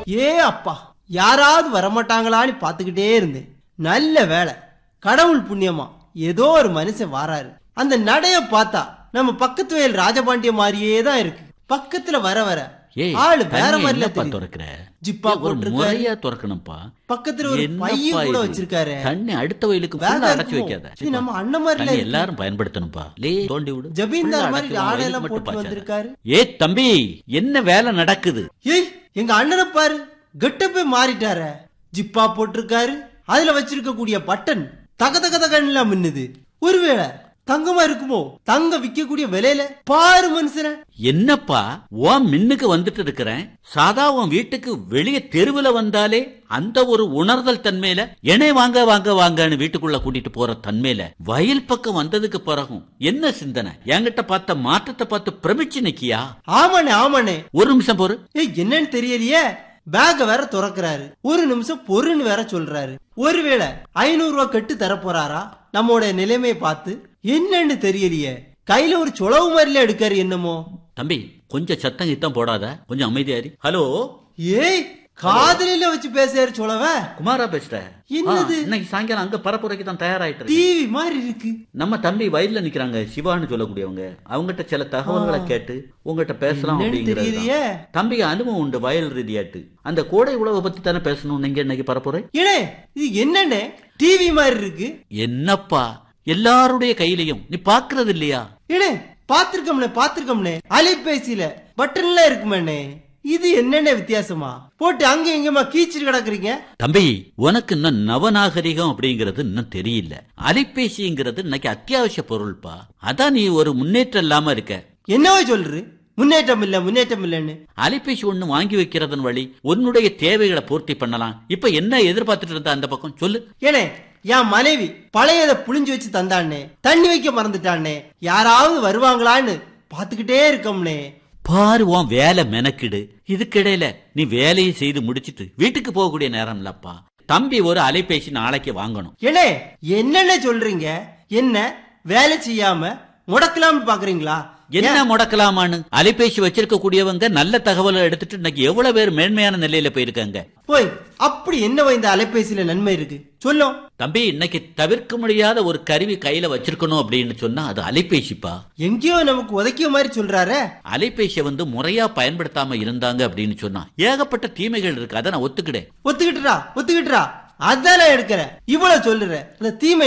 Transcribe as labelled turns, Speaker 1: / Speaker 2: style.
Speaker 1: ஏ அப்பா யாராவது வரமாட்டாங்களான்னு பார்த்துக்கிட்டே இருந்தேன் நல்ல வேலை கடவுள் புண்ணியமா ஏதோ ஒரு மனுஷன் வாராரு அந்த நடைய பார்த்தா நம்ம பக்கத்து வயல் ராஜபாண்டிய மாதிரியே தான் இருக்கு பக்கத்துல வர வர
Speaker 2: ஏய்
Speaker 1: ஆளு வேற
Speaker 2: தண்ணி
Speaker 1: மாதிரில
Speaker 2: என்னப்பா
Speaker 1: தெரியுது.
Speaker 2: திறக்கிற
Speaker 1: ஜிப்பா
Speaker 2: ஏய், ஒரு
Speaker 1: போட்டிருக்காரு.
Speaker 2: முறையா திறக்கணும்ப்பா
Speaker 1: பக்கத்துல ஒரு
Speaker 2: என்னப்பா
Speaker 1: பையன் கூட
Speaker 2: இது?
Speaker 1: வச்சிருக்காரு
Speaker 2: தண்ணி அடுத்த வயலுக்கு
Speaker 1: வேக
Speaker 2: ஃபுல்லா அடைச்சு
Speaker 1: இருக்குமோ?
Speaker 2: வைக்காத
Speaker 1: இது நம்ம அண்ணன் மாதிரில
Speaker 2: தண்ணி
Speaker 1: இருக்கு.
Speaker 2: எல்லாரும் பயன்படுத்தணும்ப்பா லே தோண்டி விடு
Speaker 1: ஜமீன்தார்
Speaker 2: ஃபுல்லா
Speaker 1: மாதிரி
Speaker 2: அடைச்சு உன்
Speaker 1: ஆடையெல்லாம்
Speaker 2: வயலுக்கு
Speaker 1: போட்டு
Speaker 2: மட்டும்
Speaker 1: வந்திருக்காரு.
Speaker 2: பாய்ச்சாத. ஏய் தம்பி என்ன வேலை நடக்குது
Speaker 1: ஏய் எங்க அண்ணனை பாரு கெட்டப்பே மாறிட்டார ஜிப்பா போட்டிருக்காரு அதுல வச்சிருக்க கூடிய பட்டன் தக தக தகன்லாம் மின்னுது ஒருவேளை தங்கமா இருக்குமோ தங்க விக்கக்கூடிய விலையில பாரு மனுஷன
Speaker 2: என்னப்பா உன் மின்னுக்கு வந்துட்டு இருக்கிறேன் சாதா உன் வீட்டுக்கு வெளியே தெருவுல வந்தாலே அந்த ஒரு உணர்தல் தன்மையில என்னை வாங்க வாங்க வாங்கன்னு வீட்டுக்குள்ள கூட்டிட்டு போற தன்மையில வயல் பக்கம் வந்ததுக்கு பிறகும் என்ன சிந்தனை என்கிட்ட பார்த்த மாற்றத்தை பார்த்து பிரமிச்சு நிக்கியா
Speaker 1: ஆமாண்ணே ஆமாண்ணே
Speaker 2: ஒரு நிமிஷம் போரு
Speaker 1: ஏய் என்னன்னு தெரியலையே பேக வேற திறக்கிறாரு ஒரு நிமிஷம் பொருன்னு வேற சொல்றாரு ஒருவேளை ஐநூறு ரூபாய் கட்டு தர போறாரா நம்மோட நிலைமையை பார்த்து என்னன்னு தெரியலையே கையில ஒரு சொலவு மாதிரில எடுக்காரு என்னமோ
Speaker 2: தம்பி கொஞ்சம் சத்தம் கித்தம் போடாத கொஞ்சம் அமைதியாரி ஹலோ
Speaker 1: ஏய் காதலில வச்சு பேசுறாரு சொலவ
Speaker 2: குமாரா பேசுற
Speaker 1: என்னது?
Speaker 2: ஆ, இன்னைக்கு சாயங்காலம் அங்க பரப்புரைக்கு தான் தயாராயிட்டு இருக்கு.
Speaker 1: டிவி மாதிரி இருக்கு
Speaker 2: நம்ம தம்பி வயல்ல நிக்கிறாங்க சிவான்னு சொல்லக்கூடியவங்க அவங்ககிட்ட சில தகவல்களை கேட்டு உங்ககிட்ட பேசலாம்
Speaker 1: என்னன்னு
Speaker 2: அப்படிங்கிறது
Speaker 1: தெரியலையே
Speaker 2: தம்பிக்கு அனுபவம் உண்டு வயல் ரீதியாட்டு அந்த கோடை உழவை பத்தி தானே பேசணும் நீங்க இன்னைக்கு பரப்புரை
Speaker 1: ஏனே இது என்னண்ணே டிவி மாதிரி இருக்கு
Speaker 2: என்னப்பா எல்லாருடைய கையிலையும் நீ பாக்குறது இல்லையா
Speaker 1: ஏனே பாத்திருக்கோம்னே பாத்திருக்கோம்னே அலைபேசியில பட்டன்ல இருக்குமேண்ணே இது என்னென்ன வித்தியாசமா போட்டு அங்க எங்கம்மா கீச்சிட்டு கிடக்குறீங்க
Speaker 2: தம்பி உனக்கு இன்னும் நவநாகரிகம் அப்படிங்கிறது இன்னும் தெரியல அலைபேசிங்கிறது இன்னைக்கு அத்தியாவசிய பொருள்பா அதான் நீ ஒரு முன்னேற்றம் இல்லாம இருக்க
Speaker 1: என்னவோ சொல்று முன்னேற்றம் இல்ல முன்னேற்றம் இல்லன்னு
Speaker 2: அலைபேசி ஒண்ணு வாங்கி வைக்கிறதன் வழி உன்னுடைய தேவைகளை பூர்த்தி பண்ணலாம் இப்ப என்ன எதிர்பார்த்துட்டு இருந்த அந்த பக்கம் சொல்லு
Speaker 1: ஏனே என் மனைவி பழையத புளிஞ்சு வச்சு தந்தானே தண்ணி வைக்க மறந்துட்டானே யாராவது வருவாங்களான்னு பாத்துக்கிட்டே இருக்கோம்னே
Speaker 2: பாரு உன் வேலை மெனக்கிடு இதுக்கிடையில நீ வேலையை செய்து முடிச்சிட்டு வீட்டுக்கு போகக்கூடிய நேரம் இல்லப்பா தம்பி ஒரு அலைபேசி நாளைக்கு வாங்கணும்
Speaker 1: ஏனே என்னென்ன சொல்றீங்க என்ன வேலை செய்யாம முடக்கலாம்னு பாக்குறீங்களா
Speaker 2: என்ன முடக்கலாமான்னு அலைபேசி வச்சிருக்க கூடியவங்க நல்ல தகவலை எடுத்துட்டு இன்னைக்கு எவ்வளவு பேர் மேன்மையான நிலையில போயிருக்காங்க
Speaker 1: போய் அப்படி என்னவோ இந்த அலைபேசியில நன்மை இருக்கு சொல்லும்
Speaker 2: தம்பி இன்னைக்கு தவிர்க்க முடியாத ஒரு கருவி கையில வச்சிருக்கணும் அப்படின்னு சொன்னா அது அலைபேசிப்பா
Speaker 1: எங்கேயோ நமக்கு உதைக்கிய மாதிரி சொல்றாரே
Speaker 2: அலைபேசியை வந்து முறையா பயன்படுத்தாம இருந்தாங்க அப்படின்னு சொன்னா ஏகப்பட்ட தீமைகள் இருக்கு அதை நான் ஒத்துக்கிட்டேன்
Speaker 1: ஒத்துக்கிட்டுறா ஒத்துக்கிட்டுறா அதான் நான் எடுக்கிறேன் இவ்வளவு சொல்லுறேன் அந்த தீமை